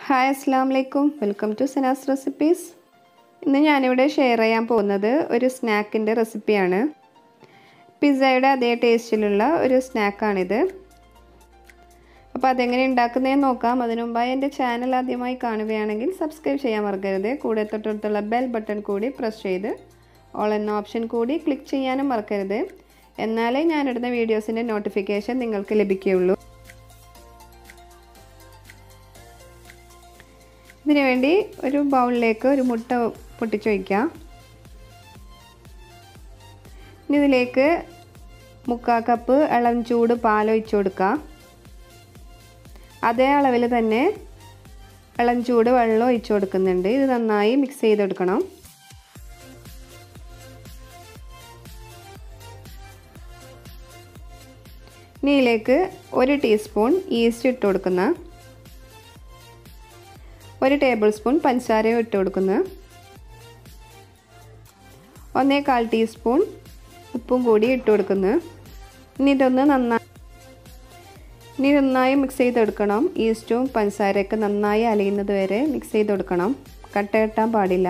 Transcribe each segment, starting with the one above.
hi അസ്സാം വലൈക്കും welcome to Sana's recipes ഇന്ന് ഞാനിവിടെ ഷെയർ ചെയ്യാൻ പോകുന്നത് ഒരു സ്നാക്കിൻ്റെ റെസിപ്പിയാണ് പിസ്സയുടെ അതേ ടേസ്റ്റിലുള്ള ഒരു സ്നാക്കാണിത് അപ്പോൾ അതെങ്ങനെ ഉണ്ടാക്കുന്നതെന്ന് നോക്കാം അതിനു മുമ്പായി എൻ്റെ ചാനൽ ആദ്യമായി കാണുകയാണെങ്കിൽ സബ്സ്ക്രൈബ് ചെയ്യാൻ മറക്കരുത് കൂടെ തൊട്ടടുത്തുള്ള ബെൽ ബട്ടൺ കൂടി പ്രസ് ചെയ്ത് ഓൾ എന്ന ഓപ്ഷൻ കൂടി ക്ലിക്ക് ചെയ്യാനും മറക്കരുത് എന്നാലേ ഞാനിടുന്ന വീഡിയോസിൻ്റെ നോട്ടിഫിക്കേഷൻ നിങ്ങൾക്ക് ലഭിക്കുകയുള്ളൂ ഇതിനു വേണ്ടി ഒരു ബൗളിലേക്ക് ഒരു മുട്ട പൊട്ടിച്ച് വയ്ക്കാം ഇനി ഇതിലേക്ക് മുക്കാൽ കപ്പ് ഇളം ചൂട് പാൽ ഒഴിച്ചു കൊടുക്കാം അതേ അളവിൽ തന്നെ ഇളം ചൂട് വെള്ളം ഒഴിച്ചു കൊടുക്കുന്നുണ്ട് ഇത് നന്നായി മിക്സ് ചെയ്തെടുക്കണം ഇനി ഇതിലേക്ക് ഒരു ടീസ്പൂൺ ഈസ്റ്റ് ഇട്ട് കൊടുക്കുന്ന ഒരു ടേബിൾ സ്പൂൺ പഞ്ചസാരയും ഇട്ട് കൊടുക്കുന്നു ഒന്നേകാൽ ടീസ്പൂൺ ഉപ്പും കൂടി ഇട്ട് കൊടുക്കുന്നു ഇനി ഇതൊന്ന് നന്നായി ഇനി നന്നായി മിക്സ് ചെയ്തെടുക്കണം ഈസ്റ്റും പഞ്ചസാരയൊക്കെ നന്നായി അലിയുന്നത് വരെ മിക്സ് ചെയ്തെടുക്കണം കട്ട കെട്ടാൻ പാടില്ല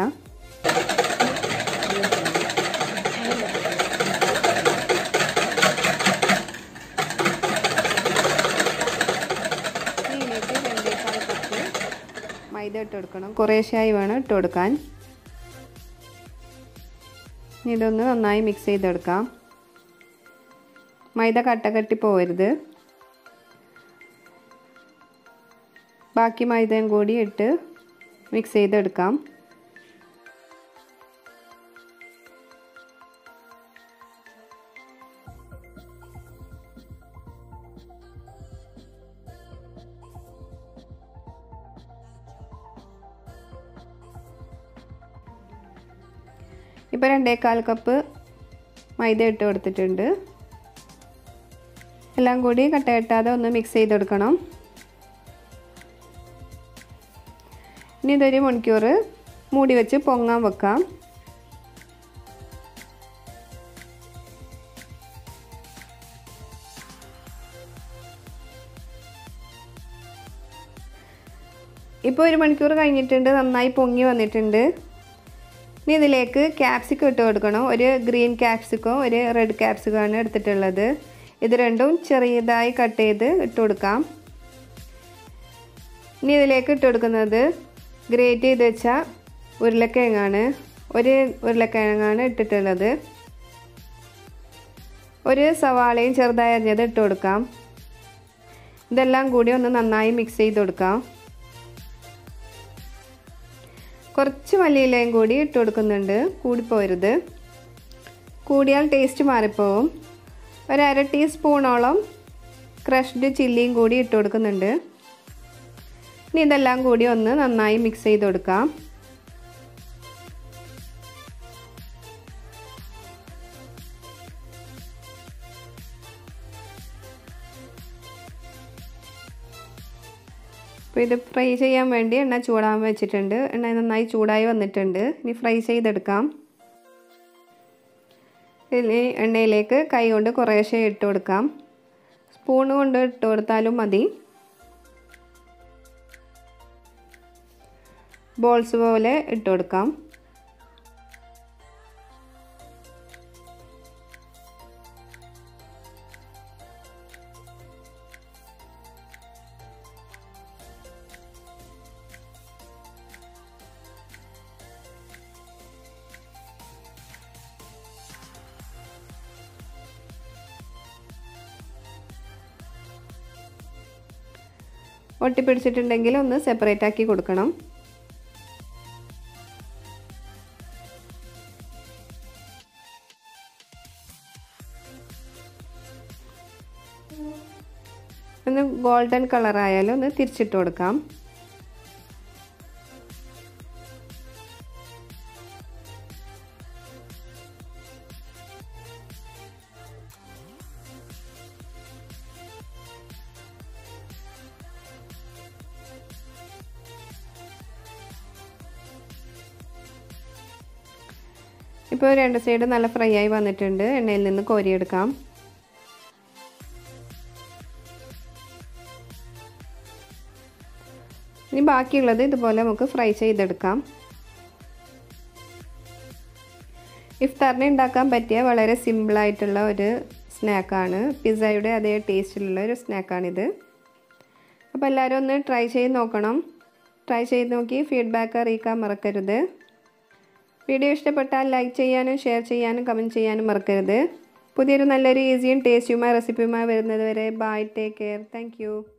ഇതിലേക്ക് രണ്ടേക്കാൾ കപ്പ് മൈദ ഇട്ട് കൊടുക്കണം കുറേശ്ശായി വേണം ഇട്ട് കൊടുക്കാൻ ഇതൊന്ന് നന്നായി മിക്സ് ചെയ്തെടുക്കാം മൈദ കട്ട കട്ടി പോകരുത് ബാക്കി മൈദയും കൂടി ഇട്ട് മിക്സ് ചെയ്തെടുക്കാം ഇപ്പോൾ രണ്ടേകാൽ കപ്പ് മൈദ ഇട്ട് കൊടുത്തിട്ടുണ്ട് എല്ലാം കൂടി കട്ട കെട്ടാതെ ഒന്ന് മിക്സ് ചെയ്തെടുക്കണം ഇനി ഇതൊരു മണിക്കൂർ മൂടി വെച്ച് പൊങ്ങാൻ വെക്കാം ഇപ്പോൾ ഒരു മണിക്കൂർ കഴിഞ്ഞിട്ടുണ്ട് നന്നായി പൊങ്ങി വന്നിട്ടുണ്ട് ഇനി ഇതിലേക്ക് ക്യാപ്സിക്കം ഇട്ട് കൊടുക്കണം ഒരു ഗ്രീൻ ക്യാപ്സിക്കോ ഒരു റെഡ് ക്യാപ്സിക്കോ ആണ് എടുത്തിട്ടുള്ളത് ഇത് രണ്ടും ചെറിയതായി കട്ട് ചെയ്ത് ഇട്ട് കൊടുക്കാം ഇനി ഇതിലേക്ക് ഇട്ട് കൊടുക്കുന്നത് ഗ്രേറ്റ് ചെയ്ത് വെച്ച ഉരുളക്കിഴങ്ങാണ് ഒരു ഉരുളക്കിഴങ്ങാണ് ഇട്ടിട്ടുള്ളത് ഒരു സവാളയും ചെറുതായി അരിഞ്ഞത് ഇട്ട് കൊടുക്കാം ഇതെല്ലാം കൂടി ഒന്ന് നന്നായി മിക്സ് ചെയ്ത് കൊടുക്കാം കുറച്ച് മല്ലിയിലയും കൂടി ഇട്ട് കൊടുക്കുന്നുണ്ട് കൂടിപ്പോരുത് കൂടിയാൽ ടേസ്റ്റ് മാറിപ്പോവും ഒരു അര ടീസ്പൂണോളം ക്രഷ്ഡ് ചില്ലിയും കൂടി ഇട്ട് കൊടുക്കുന്നുണ്ട് ഇനി ഇതെല്ലാം കൂടി ഒന്ന് നന്നായി മിക്സ് ചെയ്ത് കൊടുക്കാം അപ്പോൾ ഇത് ഫ്രൈ ചെയ്യാൻ വേണ്ടി എണ്ണ ചൂടാൻ വെച്ചിട്ടുണ്ട് എണ്ണ നന്നായി ചൂടായി വന്നിട്ടുണ്ട് ഇനി ഫ്രൈ ചെയ്തെടുക്കാം ഇതിൽ എണ്ണയിലേക്ക് കൈ കൊണ്ട് കുറേശ്ശെ ഇട്ട് കൊടുക്കാം സ്പൂൺ കൊണ്ട് ഇട്ട് കൊടുത്താലും മതി ബോൾസ് പോലെ ഇട്ട് കൊടുക്കാം ഒട്ടിപ്പിടിച്ചിട്ടുണ്ടെങ്കിൽ ഒന്ന് സെപ്പറേറ്റ് ആക്കി കൊടുക്കണം ഒന്ന് ഗോൾഡൻ കളർ ആയാലും ഒന്ന് തിരിച്ചിട്ട് കൊടുക്കാം ഇപ്പോൾ രണ്ട് സൈഡ് നല്ല ഫ്രൈ ആയി വന്നിട്ടുണ്ട് എണ്ണയിൽ നിന്ന് കോരിയെടുക്കാം ഇനി ബാക്കിയുള്ളത് ഇതുപോലെ നമുക്ക് ഫ്രൈ ചെയ്തെടുക്കാം ഇഫ്താറിന് ഉണ്ടാക്കാൻ പറ്റിയ വളരെ സിമ്പിളായിട്ടുള്ള ഒരു സ്നാക്കാണ് പിസ്സയുടെ അതേ ടേസ്റ്റിലുള്ള ഒരു സ്നാക്കാണിത് അപ്പോൾ എല്ലാവരും ഒന്ന് ട്രൈ ചെയ്ത് നോക്കണം ട്രൈ ചെയ്ത് നോക്കി ഫീഡ്ബാക്ക് അറിയിക്കാൻ മറക്കരുത് വീഡിയോ ഇഷ്ടപ്പെട്ടാൽ ലൈക്ക് ചെയ്യാനും ഷെയർ ചെയ്യാനും കമൻറ്റ് ചെയ്യാനും മറക്കരുത് പുതിയൊരു നല്ലൊരു ഈസിയും ടേസ്റ്റിയുമായ റെസിപ്പിയുമായി വരുന്നത് വരെ ബൈ ടേക്ക് കെയർ താങ്ക്